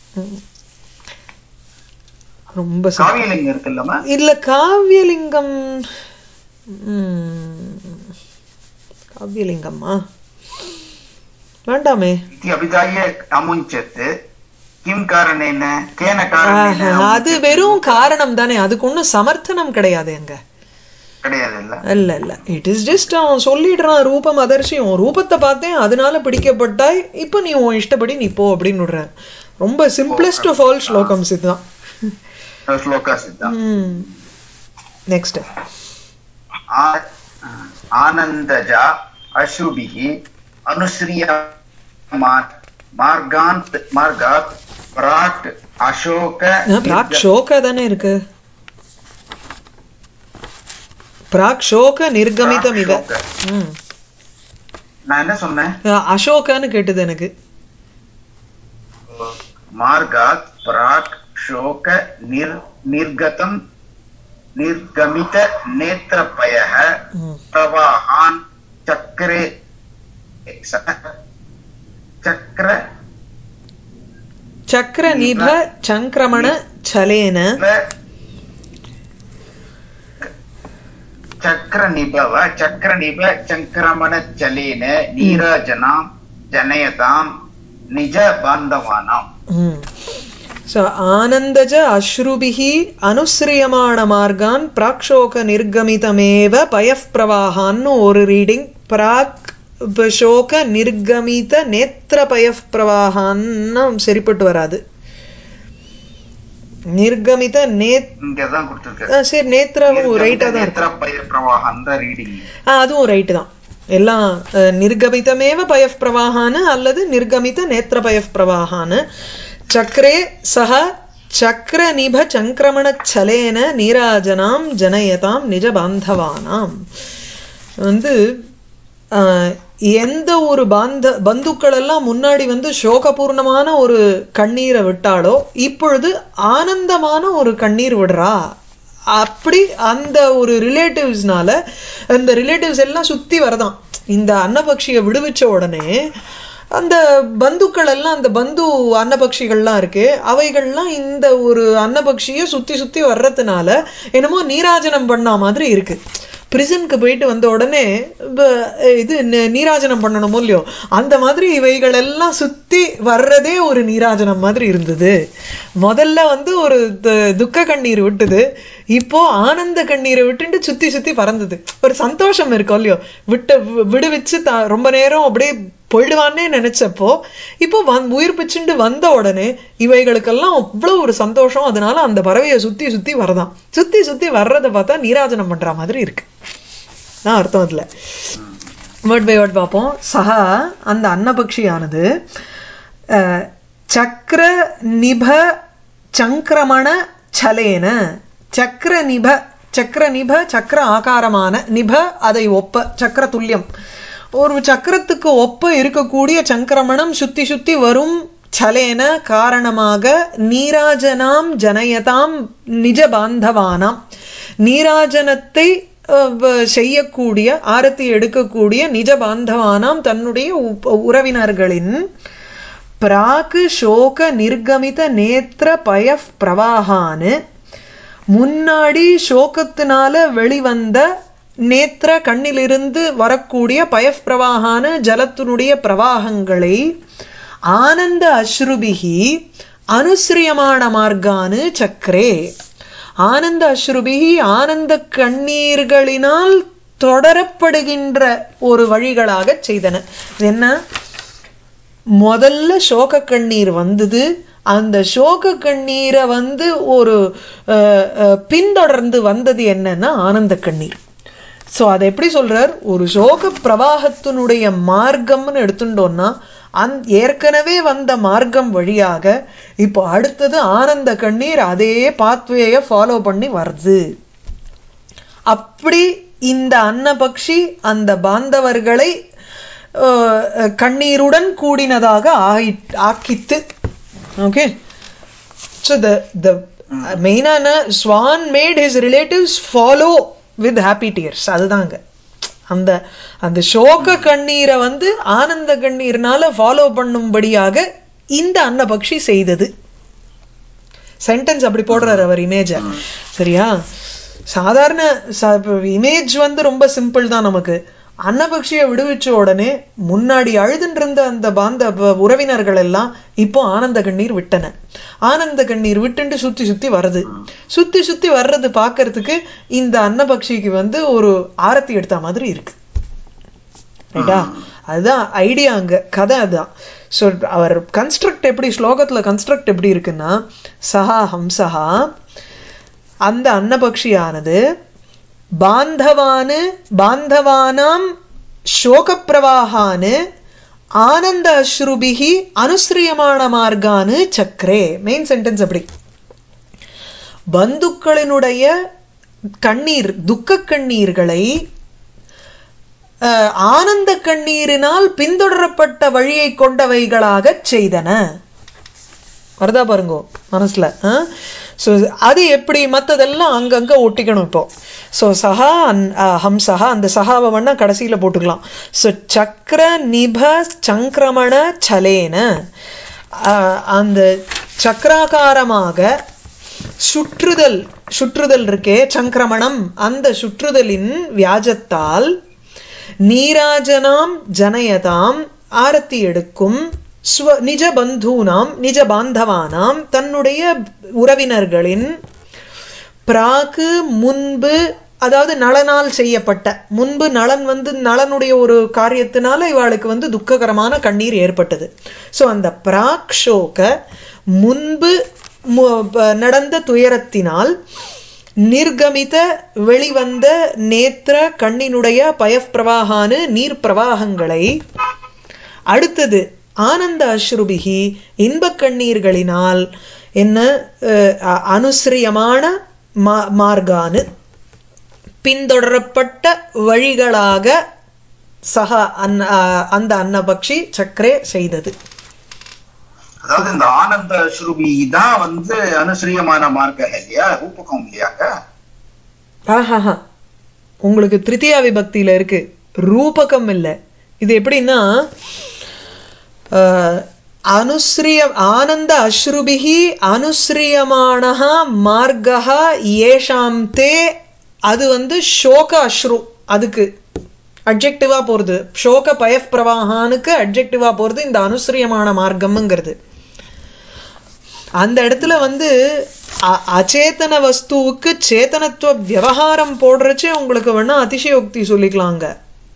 ரொம்ப simple. காவியலிங்கம் இருக்குல்லம்மா இல்ல காவியலிங்கம் ம், காவியலிங்கம்மா வேண்டாமே इति अभिधाय अमुञ्चत् किं कारणेन केन कारणेन ஆஹா, அது வெறும் காரணம் தானே அதுக்கு ஒன்றும் சமர்த்தனம் கிடையாது அங்க கிடையாது இல்ல இல்ல இல்ல இட் இஸ் ஜஸ்ட் அவன் சொல்லிடுறான் ரூபம் அதர்ஷியம் ரூபத்தை பார்த்தேன் அதனால பிடிக்கப்பட்டாய் இப்போ நீ உன் இஷ்டப்படி நீ போ அப்படின்னு விடுறேன் ரொம்ப சிம்பிளஸ்ட் ஆஃப் ஆல் ஸ்லோகம்ஸ் இதுதான் श्लोका सिद्धा நெக்ஸ்ட் आ- आनन्दजा अश्रुभिः अनुश्रियमात् मार्गान्त् मार्गात् प्राक् अशोक பிராக் ஷோக தானே இருக்கு பிராக் ஷோக நிர்கமிதம் இவ ஷோக. ம் நான் என்ன சொன்னேன் அசோகான்னு கேட்டது எனக்கு मार्गात् प्राक् शोक निर् निर्गतं निर्गमित नेत्रपयः ம். प्रवाहान् चक्रे चक्र சக்கர நிப சங்கிரமண சலேன चक्रनिभव चक्रनिभ चङ्क्रमणचलेन नीराजनां जनयतां निज बान्धवानाम् ஸோ ஆனந்தஜ அஸ்ருபிஹி அனுஸ்ரியமான மார்கான் பிராக்ஷோக நிர்கமிதமேவ பயஃப் பிரவாகான்னு ஒரு ரீடிங் பிராக் ஷோக நிர்கமித நேத்திர பயஃப் பிரவாகான்னு சரிப்பட்டு வராது நிர்கமித நேத் இங்கதான் கொடுத்திருக்காரு ஆ, சரி நேத்திரவும் ரைட்டாக தான் இருக்கும் நேத்திர பயிர் பிரவாகம் அந்த ரீடிங் ஆ அதுவும் ரைட்டு தான் எல்லாம் அஹ், நிர்கமிதமேவ பயஃப் பிரவாகான்னு அல்லது நிர்கமித நேத்திர பயஃப் பிரவாகான்னு சக்கரே சக சக்கர நிப சங்கிரமண சலேன நீராஜனாம் ஜனயதாம் நிஜ பாந்தவானாம் வந்து ஆஹ், எந்த ஒரு பாந்த பந்துக்கள் எல்லாம் முன்னாடி வந்து சோகபூர்ணமான ஒரு கண்ணீரை விட்டாலோ இப்பொழுது ஆனந்தமான ஒரு கண்ணீர் விடுறா அப்படி அந்த ஒரு ரிலேட்டிவ்ஸ்னால அந்த ரிலேட்டிவ்ஸ் எல்லாம் சுத்தி வரதான் இந்த அன்னபக்ஷியை விடுவிச்ச உடனே அந்த பந்துக்கள் எல்லாம் அந்த பந்து அன்னபக்ஷிகள்லாம் இருக்கு அவைகள்லாம் இந்த ஒரு அன்னபக்ஷியை சுத்தி சுத்தி வர்றதுனால என்னமோ நீராஜனம் பண்ணா மாதிரி இருக்கு பிரிசனுக்கு போயிட்டு வந்த உடனே ப- இது ந- நீராஜனம் பண்ணணுமோ இல்லையோ அந்த மாதிரி இவைகள் எல்லாம் சுத்தி வர்றதே ஒரு நீராஜனம் மாதிரி இருந்தது முதல்ல வந்து ஒரு து- துக்க கண்ணீர் விட்டுது இப்போ ஆனந்த கண்ணீரை விட்டுட்டு சுத்தி சுத்தி பறந்தது ஒரு சந்தோஷம் இருக்கும் இல்லையோ விட்டு வி- விடுவிச்சு த ரொம்ப நேரம் அப்படியே போயிடுவான்னே நினைச்சப்போ இப்போ வந் உயிர் பிச்சுண்டு வந்த உடனே இவைகளுக்கெல்லாம் அவ்வளவு ஒரு சந்தோஷம் அதனால அந்த பறவையை சுத்தி சுத்தி வரதான் சுத்தி சுத்தி வர்றதை பார்த்தா நீராஜனம் பண்ற மாதிரி இருக்கு நான் அர்த்தம் அதுல வேர்ட் பை வேர்ட் பார்ப்போம் சஹா அந்த அன்னபக்ஷியானது அஹ், சக்கர நிப சங்கிரமண சலேன சக்கர நிப சக்கர நிப சக்கர ஆகாரமான நிப அதை ஒப்ப சக்கர துல்லியம் ஒரு சக்கரத்துக்கு ஒப்ப இருக்கக்கூடிய சங்கிரமணம் சுத்தி சுத்தி வரும் சலேன காரணமாக நீராஜனாம் ஜனயதாம் நிஜ பாந்தவானாம் நீராஜனத்தை அஹ், வ- செய்யக்கூடிய ஆரத்தி எடுக்கக்கூடிய நிஜ பாந்தவானாம் தன்னுடைய உப்- உறவினர்களின் பிராக்கு சோக நிர்கமித நேத்திர பய பிரவாகான்னு முன்னாடி சோகத்தினால வெளிவந்த நேத்திர கண்ணிலிருந்து வரக்கூடிய பயப்பிரவாகான ஜலத்தினுடைய பிரவாகங்களை ஆனந்த அஸ்ருபிகி அனுசிரியமான மார்க்கானு சக்கரே ஆனந்த அஸ்ருபிகி ஆனந்த கண்ணீர்களினால் தொடரப்படுகின்ற ஒரு வழிகளாக செய்தன இது என்ன முதல்ல சோக கண்ணீர் வந்தது அந்த சோக கண்ணீரை வந்து ஒரு அஹ், அஹ், பின்தொடர்ந்து வந்தது என்னன்னா ஆனந்த கண்ணீர் ஸோ அதை எப்படி சொல்றார் ஒரு சோக பிரவாகத்தினுடைய மார்க்கம்னு எடுத்துட்டோம்னா அந் ஏற்கனவே வந்த மார்க்கம் வழியாக இப்போ அடுத்தது ஆனந்த கண்ணீர் அதே பாத்வேயை ஃபாலோ பண்ணி வருது அப்படி இந்த அன்னபக்ஷி அந்த பாந்தவர்களை அஹ், அஹ், கண்ணீருடன் கூடினதாக ஆயிட்- ஆக்கித்து ஓகே ஸோ த த மெயினான swan made his relatives follow with happy tears அதுதாங்க அந்த அந்த சோக கண்ணீரை வந்து ஆனந்த கண்ணீர்னால ஃபாலோ பண்ணும்படியாக இந்த அன்னபக்ஷி செய்தது சென்டென்ஸ் அப்படி போடுறாரு அவர் இமேஜை சரியா சாதாரண இமேஜ் வந்து ரொம்ப சிம்பிள் தான் நமக்கு அன்னபக்ஷியை விடுவிச்ச உடனே முன்னாடி அழுதுன்னு இருந்த அந்த பாந்த ப- உறவினர்கள் எல்லாம் இப்போ ஆனந்த கண்ணீர் விட்டன ஆனந்த கண்ணீர் விட்டுண்டு சுத்தி சுத்தி வருது சுத்தி சுத்தி வர்றது பார்க்கறதுக்கு இந்த அன்னபக்ஷிக்கு வந்து ஒரு ஆரத்தி எடுத்த மாதிரி இருக்கு ரைட்டா அதுதான் ஐடியா அங்க கதை அதுதான் ஸோ அவர் கன்ஸ்ட்ரக்ட் எப்படி ஸ்லோகத்துல கன்ஸ்ட்ரக்ட் எப்படி இருக்குன்னா சஹா ஹம்சஹா அந்த அன்னபக்ஷியானது பாந்தவானு பாந்தவானாம் சோகப்பிரவாகானு ஆனந்த அஸ்ருபிகி அனுசிரியமான மார்கானு சக்கரே மெயின் சென்டென்ஸ் அப்படி பந்துக்களினுடைய கண்ணீர் துக்க கண்ணீர்களை அஹ், ஆனந்த கண்ணீரினால் பின்தொடரப்பட்ட வழியை கொண்டவைகளாக செய்தன வருதா பாருங்கோ மனசுல ஸோ அது எப்படி மற்றதெல்லாம் அங்கங்க ஒட்டிக்கணும் இப்போ ஸோ சஹா அன்- அஹ், ஹம்சஹா அந்த சஹாவை வேணா கடைசியில போட்டுக்கலாம் ஸோ சக்கர நிப சங்கிரமண சலேன அஹ், அந்த சக்கராகாரமாக சுற்றுதல் சுற்றுதல் இருக்கே சங்கிரமணம் அந்த சுற்றுதலின் வியாஜத்தால் நீராஜனாம் ஜனயதாம் ஆரத்தி எடுக்கும் ஸ்வ நிஜ பந்தூனாம் நிஜ பாந்தவானாம் தன்னுடைய உறவினர்களின் பிராக்கு முன்பு அதாவது நளனால் செய்யப்பட்ட முன்பு நளன் வந்து நளனுடைய ஒரு காரியத்தினால இவாளுக்கு வந்து துக்ககரமான கண்ணீர் ஏற்பட்டது ஸோ அந்த பிராக் ஷோக முன்பு மு- ப- நடந்த துயரத்தினால் நிர்கமித வெளிவந்த நேத்திர கண்ணினுடைய பயப்பிரவாகானு நீர் பிரவாகங்களை அடுத்தது ஆனந்த அஸ்ருபிகி இன்பக் கண்ணீர்களினால் என்ன அஹ், அ- அனுசிரியமான மா மார்கானு பின்தொடரப்பட்ட வழிகளாக சக அன்ன அஹ், அந்த அன்னபக்ஷி சக்கரே செய்தது அதாவது இந்த ஆனந்த ஸ்ருபி தான் வந்து அனுசரியமான மார்க்கம் இல்லையா ரூபகம் இல்லையாக்க ஆஹாஹா உங்களுக்கு திருத்தியா விபக்தியில இருக்கு ரூபகம் இல்லை இது எப்படின்னா அஹ், அனுஸ்ரிய ஆனந்த அஸ்ருபிகி அனுஸ்ரியமானஹ மார்கஹ ஏஷாம் தே அது வந்து ஷோக அஸ்ரு அதுக்கு அட்ஜெக்டிவா போறது ஷோக பயப் பிரவாகானுக்கு அட்ஜெக்டிவா போறது இந்த அனுசரியமான மார்க்கம்ங்கிறது அந்த இடத்துல வந்து அ- அச்சேதன வஸ்துவுக்கு சேதனத்துவ விவகாரம் போடுறச்சே உங்களுக்கு வேணா அதிசயோக்தி சொல்லிக்கலாங்க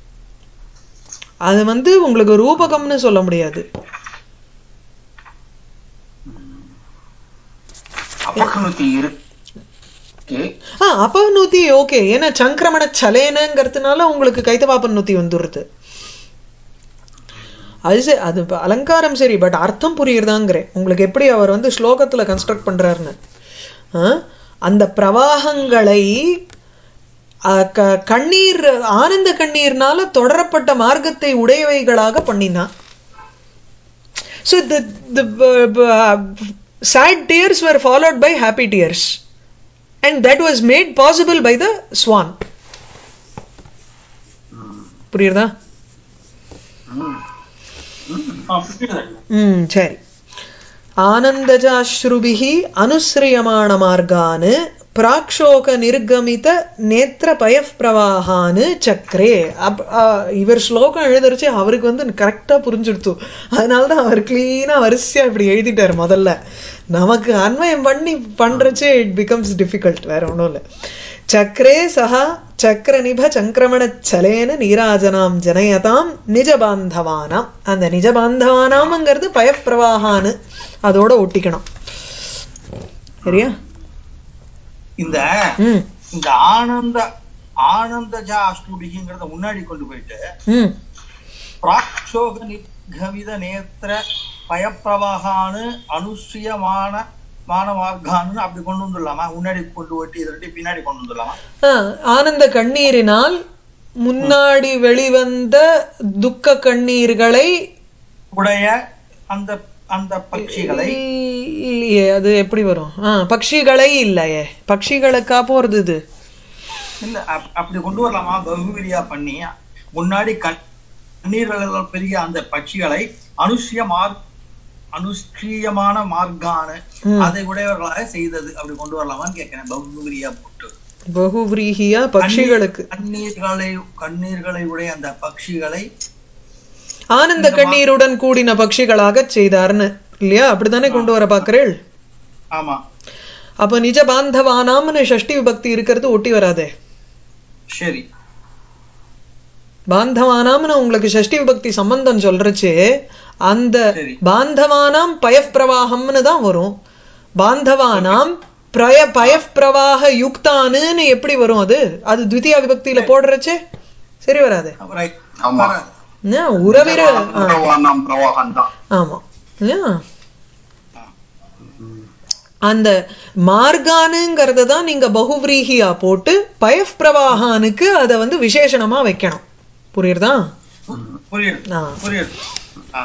அது வந்து உங்களுக்கு ரூபகம்னு சொல்ல முடியாது அபக்னுதி இருக்கு ஆ அபநூத்தி ஓகே ஏன்னா சங்கிரமண சலேனங்கிறதுனால உங்களுக்கு கைத்தவாபநூத்தி வந்துடுறது அது சரி அது இப்ப அலங்காரம் சரி பட் அர்த்தம் புரியுறதாங்கிறேன் உங்களுக்கு எப்படி அவர் வந்து ஸ்லோகத்துல கன்ஸ்ட்ரக்ட் பண்றாருன்னு ஆ? அந்த பிரவாகங்களை அ, க- கண்ணீர் ஆனந்த கண்ணீர்னால தொடரப்பட்ட மார்க்கத்தை உடையவைகளாக பண்ணினான் so the the sad tears were followed by happy tears and that was made possible by the swan புரியுறதா ஆ, புரியுது. ம் சரி ஆனந்தஜாஸ்ருபிஹி அனுஸ்ரியமான மார்கான் பிராக்ஷோக நிர்கமித நேத்திர பயப்பிரவாகான்னு சக்கரே அப் ஆ, இவர் ஸ்லோகம் எழுதுறச்சு அவருக்கு வந்து கரெக்டா புரிஞ்சுடுத்து அதனால தான் அவர் கிளீனா வரிசையா இப்படி எழுதிட்டார் முதல்ல நமக்கு அன்வயம் பண்ணி பண்றச்சே இட் பிகம்ஸ் டிஃபிகல்ட் வேற ஒன்றும் இல்லை சக்கரே சஹா சக்கரநிப சங்கிரமண சலேன நீராஜனாம் ஜனயதாம் நிஜ பாந்தவானாம் அந்த நிஜ பாந்தவானாம்ங்கிறது பயப்பிரவாகான்னு அதோட ஒட்டிக்கணும் சரியா இந்த ம் இந்த ஆனந்த ஆனந்தஜா அஷ்டுபிகிங்கிறத முன்னாடி கொண்டு போயிட்டு ம் பிராக்ஷோக நிகமித நேத்திர பயப்பிரவாகானு அனுஷ்யமான மான மார்க்கான்னு அப்படி கொண்டு வந்துடலாமா முன்னாடி கொண்டு போயிட்டு இதை ரெண்டையும் பின்னாடி கொண்டு வந்துடலாமா ஆ, ஆனந்த கண்ணீரினால் முன்னாடி வெளிவந்த துக்க கண்ணீர்களை உடைய அந்த அந்த பட்சிகளை இல்லையே அது எப்படி வரும் ஆ பட்சிகளை இல்லையே பட்சிகளுக்கா போறது இது இல்ல அப்- அப்படி கொண்டு வரலாமா பகுவிரியா பண்ணி முன்னாடி கண்- கண்ணீர்கள் பெரிய அந்த பட்சிகளை அனுஷ்ய மார் அனுஷ்டியமான மார்க்கான ம். அதை உடையவர்களாக செய்தது அப்படி கொண்டு வரலாமான்னு கேட்கிறேன் பகுவிரியா போட்டு பகுவிரீகியா பட்சிகளுக்கு கண்ணீர்களை கண்ணீர்களை உடைய அந்த பட்சிகளை ஆனந்த கண்ணீருடன் கூடின பட்சிகளாக செய்தார்னு இல்லையா அப்படித்தானே கொண்டு வர பாக்குறேள் ஆமா அப்ப நிஜ பாந்தவானாம்னு ஷஷ்டி விபக்தி இருக்கிறது ஒட்டி வராதே சரி பாந்தவானாம்னு உங்களுக்கு ஷஷ்டி விபக்தி சம்பந்தம் சொல்றச்சு அந்த சரி. பாந்தவானாம் பயப்பிரவாகம்னு தான் வரும் பாந்தவானாம் பிரய பயப்பிரவாக யுக்தானுன்னு எப்படி வரும் அது அது த்விதியா விபக்தியில போடுறச்சே சரி வராது ரைட் ஆமா. உறவிர ஆ, பிரவாகம் பிரவாகம் தான் ஆமா இல்லையா? அந்த மார்கானுங்கிறத தான் நீங்க பகுவிரீகியா போட்டு பயப்பிரவாகானுக்கு அதை வந்து விசேஷணமா வைக்கணும் புரியுறதா புரியுது ஆ புரியுது ஆ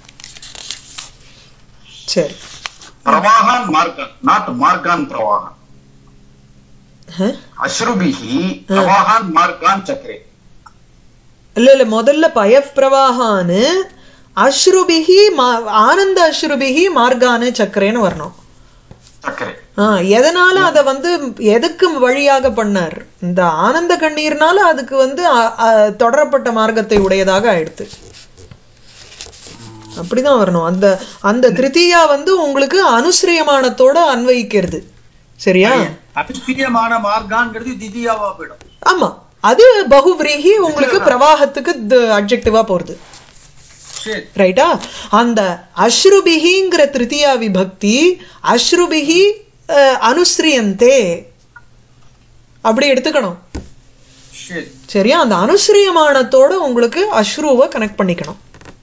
சரி பிரவாகான் மார்கான் நாட் மார்கான் பிரவாகம் ஆ? அஸ்ருபிஹி பிரவாகான் மார்கான் சக்கரே இல்ல இல்ல முதல்ல பயப்பிரவாகான்னு அஸ்ருபிஹி மா- ஆனந்த அஸ்ருபிஹி மார்கானு சக்கரேன்னு வரணும் சக்கரே ஆ, எதனால அத வந்து எதுக்கு வழியாக பண்ணார் இந்த ஆனந்த கண்ணீர்னால அதுக்கு வந்து அ- அ- தொடரப்பட்ட மார்க்கத்தை உடையதாக ஆயிடுத்து அப்படிதான் வரணும் அந்த அந்த திருத்தியா வந்து உங்களுக்கு அனுசிரியமானத்தோட அன்வயிக்கிறது சரியா அபிஸ்பிரியமான மார்க்கான்ங்கிறது திதியாவா போயிடும் ஆமா அது பகுவிரீகி உங்களுக்கு பிரவாகத்துக்கு அப்ஜெக்டிவா போறது சரி ரைட்டா அந்த அஸ்ருபிகிங்கிற திருத்தியா விபக்தி அஸ்ருபிகி அஹ், அனுஸ்ரியந்தே அப்படி எடுத்துக்கணும் சரி சரியா அந்த அனுஸ்ரியமானத்தோட உங்களுக்கு அஸ்ருவை கனெக்ட் பண்ணிக்கணும்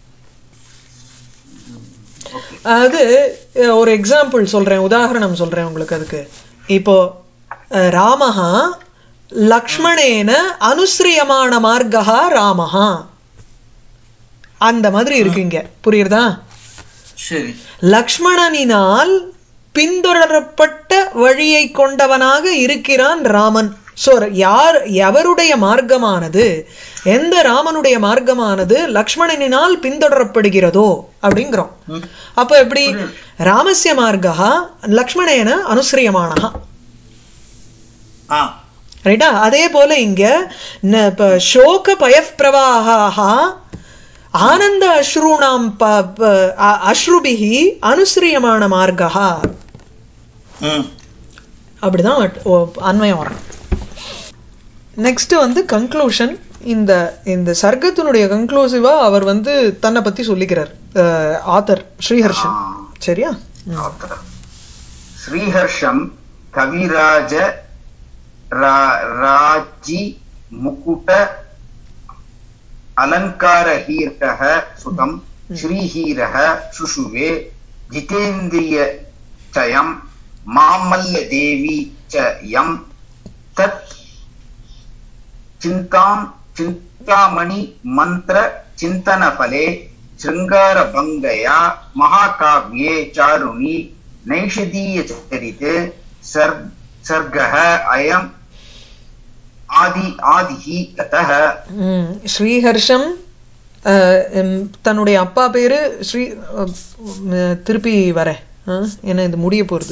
அது அஹ், ஒரு எக்ஸாம்பிள் சொல்றேன் உதாரணம் சொல்றேன் உங்களுக்கு அதுக்கு இப்போ அஹ், ராமஹா லக்ஷ்மணேன அனுஸ்ரியமான மார்கா ராமஹா அந்த மாதிரி இருக்கு இங்க புரியுறதா சரி லக்ஷ்மணனினால் பின்தொடரப்பட்ட வழியை கொண்டவனாக இருக்கிறான் ராமன் சோ யார் எவருடைய மார்க்கமானது எந்த ராமனுடைய மார்க்கமானது லக்ஷ்மணனினால் பின்தொடரப்படுகிறதோ அப்படிங்கிறோம் ம். அப்ப எப்படி ராமஸ்ய மார்க்கா லக்ஷ்மணேன அனுசிரியமானஹா ஆ ரைட்டா அதே போல இங்க ந- ப- சோக பயப்பிரவாகாக ஆனந்த அஸ்ரூணாம் ப- ப- அ- அஸ்ருபிஹி அனுசிரியமான மார்க்கா ம் அப்படிதான் அட்- ஓ- அன்வயம் வரும் நெக்ஸ்ட் வந்து கன்க்ளூஷன் இந்த இந்த சர்க்கத்தினுடைய கன்க்ளூசிவா அவர் வந்து தன்னை பத்தி சொல்லிக்கிறார் ஆத்தர் ஸ்ரீஹர்ஷன் சரியா ம். अत्र श्रीहर्षं कविराज रा- राजी मुकुट अलङ्कारहीर्कः सुतं श्रीहीरः शुशुवे जितेन्द्रियचयं मामल्लदेवी च यं तत् चिन्तां चिन्तामणि मन्त्र चिन्तनफले शृङ्गारभङ्गया महाकाव्ये चारुणि नैषधीयचरिते सर् सर्गः अयम् आदि आदिः गतः ம், ஸ்ரீஹர்ஷம் அஹ், ம், தன்னுடைய அப்பா பேரு ஸ்ரீ அஹ், ம், திருப்பி வரேன் ஆ, ஏன்னா இது முடிய போறது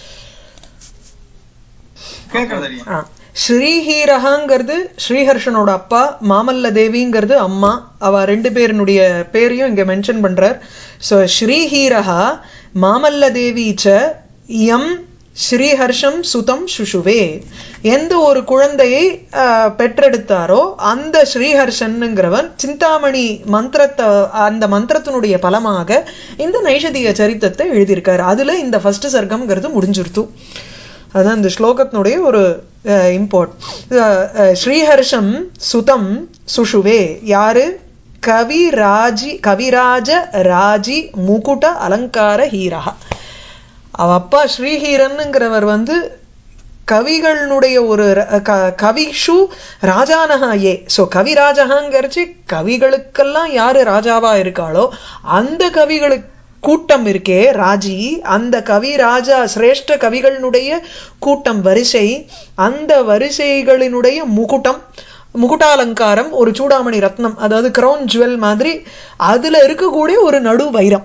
கேட்கறது தெரியும் ஆ. ஸ்ரீஹீரகாங்கிறது ஸ்ரீஹர்ஷனோட அப்பா மாமல்ல தேவிங்கிறது அம்மா அவ ரெண்டு பேரினுடைய பேரையும் இங்க மென்ஷன் பண்றார் ஸோ ஸ்ரீஹீரகா மாமல்ல தேவி ச எம் ஸ்ரீஹர்ஷம் சுதம் சுஷுவே எந்த ஒரு குழந்தையை ஆ, பெற்றெடுத்தாரோ அந்த ஸ்ரீஹர்ஷனுங்கிறவன் சிந்தாமணி மந்திரத்தை அந்த மந்திரத்தினுடைய பலமாக இந்த நைஷதிக சரித்தத்தை எழுதியிருக்காரு அதுல இந்த ஃபர்ஸ்ட் சர்க்கம்ங்கிறது முடிஞ்சிருத்து அதான் இந்த ஸ்லோகத்தினுடைய ஒரு இம்போர்ட் ஸ்ரீஹர்ஷம் சுதம் சுஷுவே யாரு கவிராஜி கவிராஜ ராஜி முகுட அலங்கார ஹீரா அவ அப்பா ஸ்ரீஹீரனுங்கிறவர் வந்து கவிகளுடைய ஒரு ர- க- கவிஷு ராஜானஹா ஏ ஸோ கவிராஜகாங்கிறச்சு கவிகளுக்கெல்லாம் யாரு ராஜாவா இருக்காளோ அந்த கவிகளுக்கு கூட்டம் இருக்கே ராஜி அந்த கவி ராஜா சிரேஷ்ட கவிகளினுடைய கூட்டம் வரிசை அந்த வரிசைகளினுடைய முகுட்டம் முகுட்டாலங்காரம் ஒரு சூடாமணி ரத்னம் அதாவது கிரவுன் ஜுவல் மாதிரி அதுல இருக்கக்கூடிய ஒரு நடு வைரம்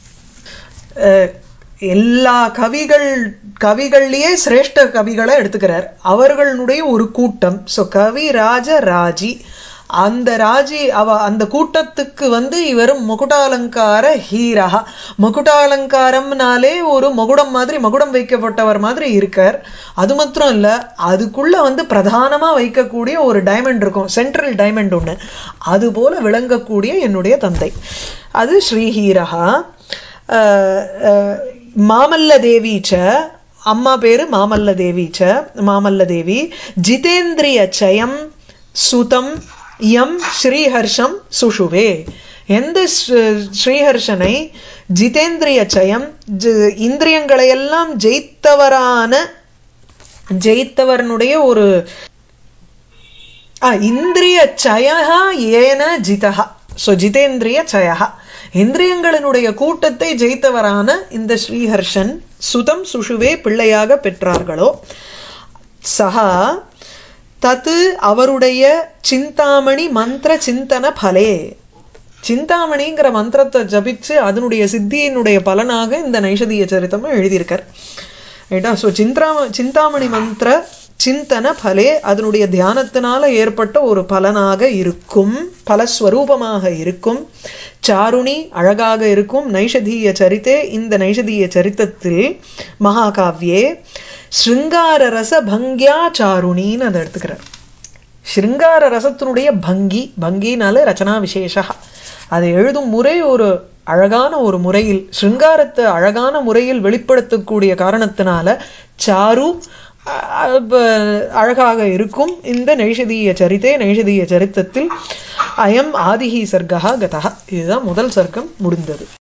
அஹ் எல்லா கவிகள் கவிகள்லயே சிரேஷ்ட கவிகளை எடுத்துக்கிறார் அவர்களுடைய ஒரு கூட்டம் ஸோ கவி ராஜ ராஜி அந்த ராஜி அவ அந்த கூட்டத்துக்கு வந்து இவர் முகுடாலங்கார ஹீரா முகுடாலங்காரம்னாலே ஒரு மகுடம் மாதிரி மகுடம் வைக்கப்பட்டவர் மாதிரி இருக்கார் அது மாத்திரம் இல்ல அதுக்குள்ள வந்து பிரதானமா வைக்கக்கூடிய ஒரு டைமண்ட் இருக்கும் சென்ட்ரல் டைமண்ட் ஒண்ணு அது போல விளங்கக்கூடிய என்னுடைய தந்தை அது ஸ்ரீஹீரஹா அஹ், அஹ், மாமல்ல தேவி ச அம்மா பேரு மாமல்ல தேவி ச மாமல்ல தேவி ஜிதேந்திரிய சயம் சுதம் யம் ஸ்ரீஹர்ஷம் சுஷுவே எந்த ஸ்ரீ- ஸ்ரீஹர்ஷனை ஜிதேந்திரிய சயம் ஜ- இந்திரியங்களையெல்லாம் ஜெயித்தவரான ஜெயித்தவரனுடைய ஒரு ஆ, இந்திரிய சயஹா ஏன ஜிதஹா ஸோ ஜிதேந்திரிய சயஹா இந்திரியங்களினுடைய கூட்டத்தை ஜெயித்தவரான இந்த ஸ்ரீஹர்ஷன் சுதம் சுஷுவே பிள்ளையாக பெற்றார்களோ சஹா தத்து அவருடைய சிந்தாமணி மந்திர சிந்தன பலே சிந்தாமணிங்கிற மந்திரத்தை ஜபிச்சு அதனுடைய சித்தியினுடைய பலனாக இந்த நைஷதிய சரித்தமும் எழுதியிருக்கார் ரைட்டா ஸோ சிந்தாம சிந்தாமணி மந்திர சிந்தன பலே அதனுடைய தியானத்தினால ஏற்பட்ட ஒரு பலனாக இருக்கும் பலஸ்வரூபமாக இருக்கும் சாருணி அழகாக இருக்கும் நைஷதீய சரித்தே இந்த நைஷதீய சரித்தத்தில் மகாகாவ்யே ஸ்ருங்கார ரச பங்கியா சாருணின்னு அதை எடுத்துக்கிறார் ஸ்ருங்கார ரசத்தினுடைய பங்கி பங்கினால ரச்சனா விசேஷா அதை எழுதும் முறை ஒரு அழகான ஒரு முறையில் ஸ்ருங்காரத்தை அழகான முறையில் வெளிப்படுத்தக்கூடிய காரணத்தினால சாரு அஹ், ப- அழகாக இருக்கும் இந்த நைஷதீய சரித்தே நைஷதீய சரித்தத்தில் அயம் ஆதிஹி சர்க்கா கதா இதுதான் முதல் சர்க்கம் முடிந்தது